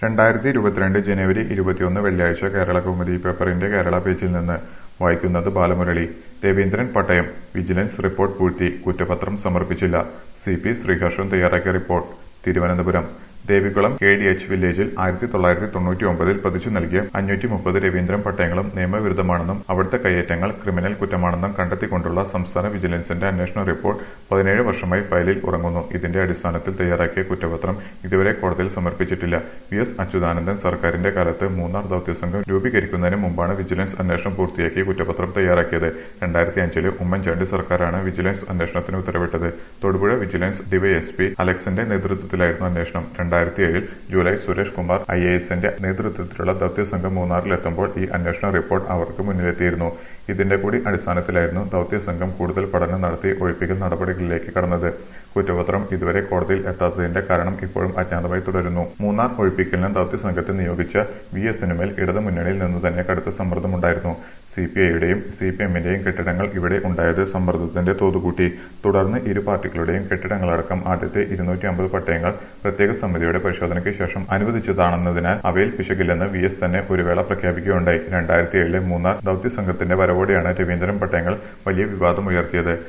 രണ്ടായിരത്തി ഇരുപത്തിരണ്ട് ജനുവരി ഇരുപത്തിയൊന്ന് വെള്ളിയാഴ്ച കേരള കൗമുദി പേപ്പറിന്റെ കേരള പേജിൽ നിന്ന് വായിക്കുന്നത് ബാലമുരളി രവീന്ദ്രൻ പട്ടയം വിജിലൻസ് റിപ്പോർട്ട് പൂഴ്ത്തി കുറ്റപത്രം സമർപ്പിച്ചില്ല സി പി ശ്രീഹർഷൻ തയ്യാറാക്കിയ report Thiruvananthapuram Devikulam K D H വില്ലേജിൽ ആയിരത്തി തൊള്ളായിരത്തി തൊണ്ണൂറ്റി ഒമ്പതിൽ പതിച്ചു നൽകിയ അഞ്ഞൂറ്റി മുപ്പത് രവീന്ദ്രൻ പട്ടയങ്ങളും നിയമവിരുദ്ധമാണെന്നും അവിടുത്തെ കയ്യേറ്റങ്ങൾ ക്രിമിനൽ കുറ്റമാണെന്നും കണ്ടെത്തിക്കൊണ്ടുള്ള സംസ്ഥാന വിജിലൻസിന്റെ അന്വേഷണ റിപ്പോർട്ട് പതിനേഴ് വർഷമായി ഫയലിൽ ഉറങ്ങുന്നു ഇതിന്റെ അടിസ്ഥാനത്തിൽ തയ്യാറാക്കിയ കുറ്റപത്രം ഇതുവരെ കോടതിയിൽ സമർപ്പിച്ചിട്ടില്ല വി എസ് അച്യുതാനന്ദൻ സർക്കാരിന്റെ കാലത്ത് മൂന്നാർ ദൌത്യസംഘം രൂപീകരിക്കുന്നതിന് മുമ്പാണ് വിജിലൻസ് അന്വേഷണം പൂർത്തിയാക്കി കുറ്റപത്രം തയ്യാറാക്കിയത് രണ്ടായിരത്തി അഞ്ചില് ഉമ്മൻചാണ്ടി സർക്കാരാണ് വിജിലൻസ് അന്വേഷണത്തിന് ഉത്തരവിട്ടത് തൊടുപുഴ വിജിലൻസ് ഡിവൈഎസ്പി അലക്സിന്റെ നേതൃത്വത്തിലായിരുന്നു അന്വേഷണം രണ്ടായിരത്തി ഏഴിൽ July Suresh Kumar I A എസിന്റെ നേതൃത്വത്തിലുള്ള ദൌത്യസംഘം മൂന്നാറിലെത്തുമ്പോൾ ഈ അന്വേഷണ റിപ്പോർട്ട് അവർക്ക് മുന്നിലെത്തിയിരുന്നു ഇതിന്റെ കൂടി അടിസ്ഥാനത്തിലായിരുന്നു ദൌത്യസംഘം കൂടുതൽ പഠനം നടത്തി ഒഴിപ്പിക്കൽ നടപടികളിലേക്ക് കടന്നത് കുറ്റപത്രം ഇതുവരെ കോടതിയിൽ എത്താത്തതിന്റെ കാരണം ഇപ്പോഴും അജ്ഞാതമായി തുടരുന്നു മൂന്നാർ ഒഴിപ്പിക്കലിന് ദൌത്യസംഘത്തെ നിയോഗിച്ച വി എസിനുമേൽ ഇടതു മുന്നണിയിൽ നിന്ന് തന്നെ കടുത്ത സമ്മർദ്ദമുണ്ടായിരുന്നു സി പി ഐയുടെയും സി പി എമ്മിന്റെയും കെട്ടിടങ്ങൾ ഇവിടെ ഉണ്ടായത് സമ്മർദ്ദത്തിന്റെ തോതുകൂട്ടി തുടർന്ന് ഇരു പാർട്ടികളുടെയും കെട്ടിടങ്ങളടക്കം ആദ്യത്തെ ഇരുന്നൂറ്റി അമ്പത് പട്ടയങ്ങൾ പ്രത്യേക സമിതിയുടെ പരിശോധനയ്ക്ക് ശേഷം അനുവദിച്ചതാണെന്നതിനാൽ അവയിൽ പിശകില്ലെന്ന് വി എസ് തന്നെ ഒരു വേള പ്രഖ്യാപിക്കുകയുണ്ടായി രണ്ടായിരത്തി ഏഴിലെ മൂന്നാർ ദൌത്യസംഘത്തിന്റെ വരവോടെയാണ് രവീന്ദ്രൻ പട്ടയങ്ങൾ വലിയ വിവാദമുയർത്തിയത്